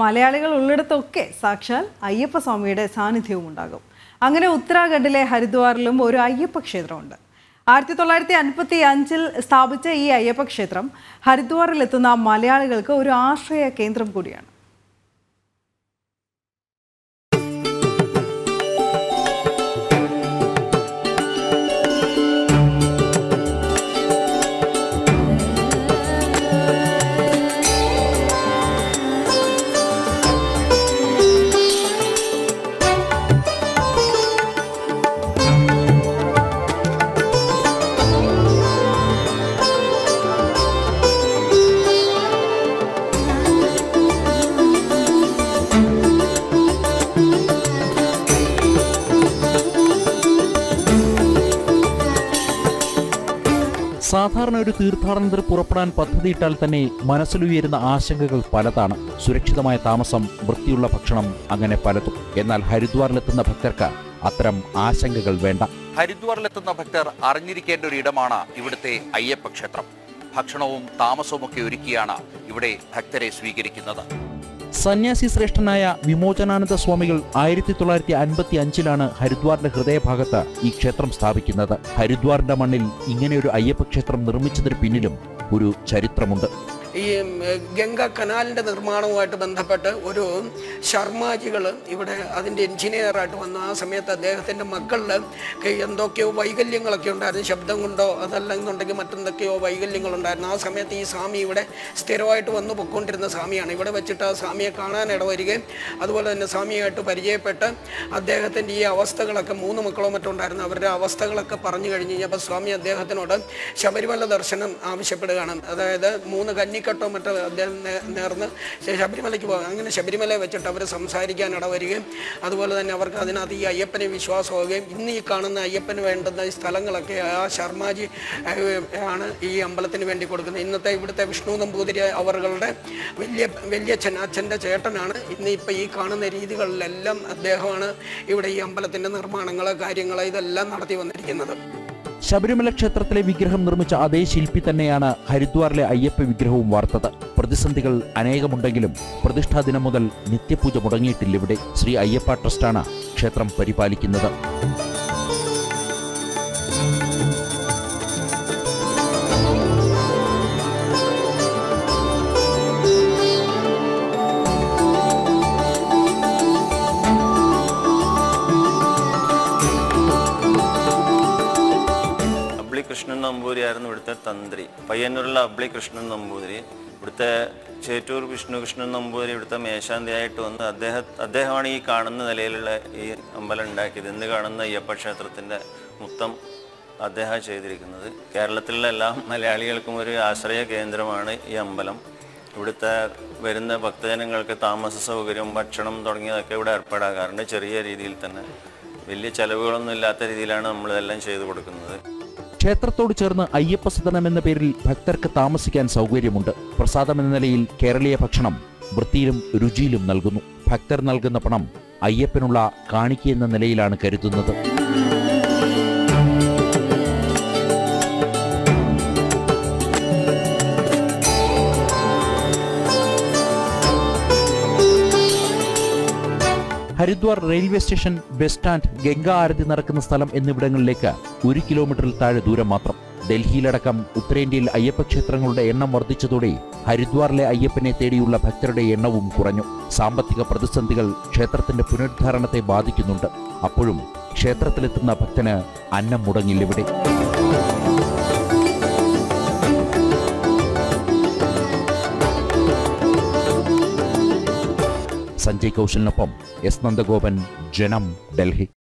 മലയാളികൾ ഉള്ളിടത്തൊക്കെ സാക്ഷാൽ അയ്യപ്പസ്വാമിയുടെ സാന്നിധ്യവും ഉണ്ടാകും അങ്ങനെ ഉത്തരാഖണ്ഡിലെ ഹരിദ്വാറിലും ഒരു അയ്യപ്പ ക്ഷേത്രമുണ്ട് ആയിരത്തി തൊള്ളായിരത്തി അൻപത്തി അഞ്ചിൽ സ്ഥാപിച്ച ഈ അയ്യപ്പ ക്ഷേത്രം ഹരിദ്വാറിലെത്തുന്ന മലയാളികൾക്ക് ഒരു ആശ്രയ കേന്ദ്രം കൂടിയാണ് സാധാരണ ഒരു തീർത്ഥാടനത്തിൽ പുറപ്പെടാൻ പദ്ധതിയിട്ടാൽ തന്നെ മനസ്സിലുയരുന്ന ആശങ്കകൾ പലതാണ് സുരക്ഷിതമായ താമസം വൃത്തിയുള്ള ഭക്ഷണം അങ്ങനെ പലതും എന്നാൽ ഹരിദ്വാറിലെത്തുന്ന ഭക്തർക്ക് അത്തരം ആശങ്കകൾ വേണ്ട ഹരിദ്വാറിലെത്തുന്ന ഭക്തർ അറിഞ്ഞിരിക്കേണ്ട ഒരു ഇടമാണ് ഇവിടുത്തെ അയ്യപ്പ ക്ഷേത്രം ഭക്ഷണവും താമസവും ഒക്കെ ഒരുക്കിയാണ് ഇവിടെ ഭക്തരെ സ്വീകരിക്കുന്നത് സന്യാസി ശ്രേഷ്ഠനായ വിമോചനാനന്ദ സ്വാമികൾ ആയിരത്തി തൊള്ളായിരത്തി അൻപത്തി അഞ്ചിലാണ് ഹരിദ്വാറിന്റെ ഹൃദയഭാഗത്ത് ഈ ക്ഷേത്രം സ്ഥാപിക്കുന്നത് ഹരിദ്വാറിന്റെ മണ്ണിൽ ഇങ്ങനെയൊരു അയ്യപ്പ ക്ഷേത്രം നിർമ്മിച്ചതിന് പിന്നിലും ഒരു ചരിത്രമുണ്ട് ഈ ഉം, ഗംഗ കനാലിൻ്റെ നിർമ്മാണവുമായിട്ട് ബന്ധപ്പെട്ട് ഒരു ശർമാജികൾ ഇവിടെ അതിൻ്റെ എഞ്ചിനീയറായിട്ട് വന്നു ആ സമയത്ത് അദ്ദേഹത്തിൻ്റെ മക്കളിൽ എന്തൊക്കെയോ വൈകല്യങ്ങളൊക്കെ ഉണ്ടായിരുന്നു ശബ്ദം കൊണ്ടോ അതല്ലെന്നുണ്ടെങ്കിൽ മറ്റെന്തൊക്കെയോ വൈകല്യങ്ങളുണ്ടായിരുന്നു ആ സമയത്ത് ഈ സ്വാമി ഇവിടെ സ്ഥിരമായിട്ട് വന്നു പൊയ്ക്കൊണ്ടിരുന്ന സ്വാമിയാണ് ഇവിടെ വെച്ചിട്ട് ആ സ്വാമിയെ കാണാൻ ഇടവരികയും അതുപോലെ തന്നെ സ്വാമിയായിട്ട് പരിചയപ്പെട്ട് അദ്ദേഹത്തിൻ്റെ ഈ അവസ്ഥകളൊക്കെ മൂന്ന് മക്കളോ മറ്റോ ഉണ്ടായിരുന്നു അവരുടെ അവസ്ഥകളൊക്കെ പറഞ്ഞു കഴിഞ്ഞ് കഴിഞ്ഞപ്പോൾ സ്വാമി അദ്ദേഹത്തിനോട് ശബരിമല ദർശനം ആവശ്യപ്പെടുകയാണ് അതായത് മൂന്ന് കന്നിക്കട്ടോ മറ്റോ അദ്ദേഹം നേ- നേർന്ന് ശബരിമലയ്ക്ക് പോകും അങ്ങനെ ശബരിമല വെച്ചിട്ട് അവർ സംസാരിക്കാൻ ഇടവരികയും അതുപോലെ തന്നെ അവർക്ക് അതിനകത്ത് ഈ അയ്യപ്പനെ വിശ്വാസമാവുകയും ഇന്ന് ഈ കാണുന്ന അയ്യപ്പന് വേണ്ടുന്ന ഈ സ്ഥലങ്ങളൊക്കെ ആ ശർമാജി ഏഹ്, ആണ് ഈ അമ്പലത്തിന് വേണ്ടി കൊടുക്കുന്നത് ഇന്നത്തെ ഇവിടുത്തെ വിഷ്ണു നമ്പൂതിരി അവരുടെ വലിയ വലിയച്ഛൻ അച്ഛൻ്റെ ചേട്ടനാണ് ഇന്ന് ഇപ്പം ഈ കാണുന്ന രീതികളിലെല്ലാം അദ്ദേഹമാണ് ഇവിടെ ഈ അമ്പലത്തിൻ്റെ നിർമ്മാണങ്ങൾ കാര്യങ്ങൾ ഇതെല്ലാം നടത്തി വന്നിരിക്കുന്നത് ശബരിമല ക്ഷേത്രത്തിലെ വിഗ്രഹം നിർമ്മിച്ച അതേ ശില്പി തന്നെയാണ് ഹരിദ്വാറിലെ അയ്യപ്പ വിഗ്രഹവും വാർത്തത് പ്രതിസന്ധികൾ അനേകമുണ്ടെങ്കിലും പ്രതിഷ്ഠാ ദിനം മുതൽ നിത്യപൂജ മുടങ്ങിയിട്ടില്ല ഇവിടെ ശ്രീ അയ്യപ്പ ട്രസ്റ്റാണ് ക്ഷേത്രം പരിപാലിക്കുന്നത് അബ്ലി കൃഷ്ണൻ നമ്പൂതിരിയായിരുന്നു ഇവിടുത്തെ തന്ത്രി പയ്യന്നൂരിലെ അബ്ലി കൃഷ്ണൻ നമ്പൂതിരി ഇവിടുത്തെ ചേറ്റൂർ വിഷ്ണു കൃഷ്ണൻ നമ്പൂതിരി ഇവിടുത്തെ മേശാന്തിയായിട്ട് വന്ന് അദ്ദേഹം അദ്ദേഹമാണ് ഈ കാണുന്ന നിലയിലുള്ള ഈ അമ്പലം ഉണ്ടാക്കിയത് ഇന്ന് കാണുന്ന അയ്യപ്പ ക്ഷേത്രത്തിൻ്റെ മൊത്തം അദ്ദേഹം ചെയ്തിരിക്കുന്നത് കേരളത്തിലുള്ള എല്ലാ മലയാളികൾക്കും ഒരു ആശ്രയ കേന്ദ്രമാണ് ഈ അമ്പലം ഇവിടുത്തെ വരുന്ന ഭക്തജനങ്ങൾക്ക് താമസ സൗകര്യം ഭക്ഷണം തുടങ്ങിയതൊക്കെ ഇവിടെ ഏർപ്പാടാകാറുണ്ട് ചെറിയ രീതിയിൽ തന്നെ വലിയ ചെലവുകളൊന്നും ഇല്ലാത്ത രീതിയിലാണ് നമ്മളിതെല്ലാം ചെയ്തു കൊടുക്കുന്നത് ക്ഷേത്രത്തോട് ചേർന്ന് അയ്യപ്പ സദനം എന്ന പേരിൽ ഭക്തർക്ക് താമസിക്കാൻ സൗകര്യമുണ്ട് പ്രസാദം എന്ന നിലയിൽ കേരളീയ ഭക്ഷണം വൃത്തിയിലും രുചിയിലും നൽകുന്നു ഭക്തർ നൽകുന്ന പണം അയ്യപ്പനുള്ള കാണിക്ക എന്ന നിലയിലാണ് കരുതുന്നത് Haridwar railway station bus stand Ganga Aarti നടക്കുന്ന സ്ഥലം എന്നിവിടങ്ങളിലേക്ക് ഒരു കിലോമീറ്ററിൽ താഴെ ദൂരം മാത്രം ഡൽഹിയിലടക്കം ഉത്തരേന്ത്യയിൽ അയ്യപ്പ ക്ഷേത്രങ്ങളുടെ എണ്ണം വർദ്ധിച്ചതോടെ ഹരിദ്വാറിലെ അയ്യപ്പനെ തേടിയുള്ള ഭക്തരുടെ എണ്ണവും കുറഞ്ഞു സാമ്പത്തിക പ്രതിസന്ധികൾ ക്ഷേത്രത്തിന്റെ പുനരുദ്ധാരണത്തെ ബാധിക്കുന്നുണ്ട് അപ്പോഴും ക്ഷേത്രത്തിലെത്തുന്ന ഭക്തന് അന്നം മുടങ്ങില്ലിവിടെ സഞ്ജയ് കൗശലിനൊപ്പം എസ് നന്ദഗോപൻ ജനം ഡൽഹി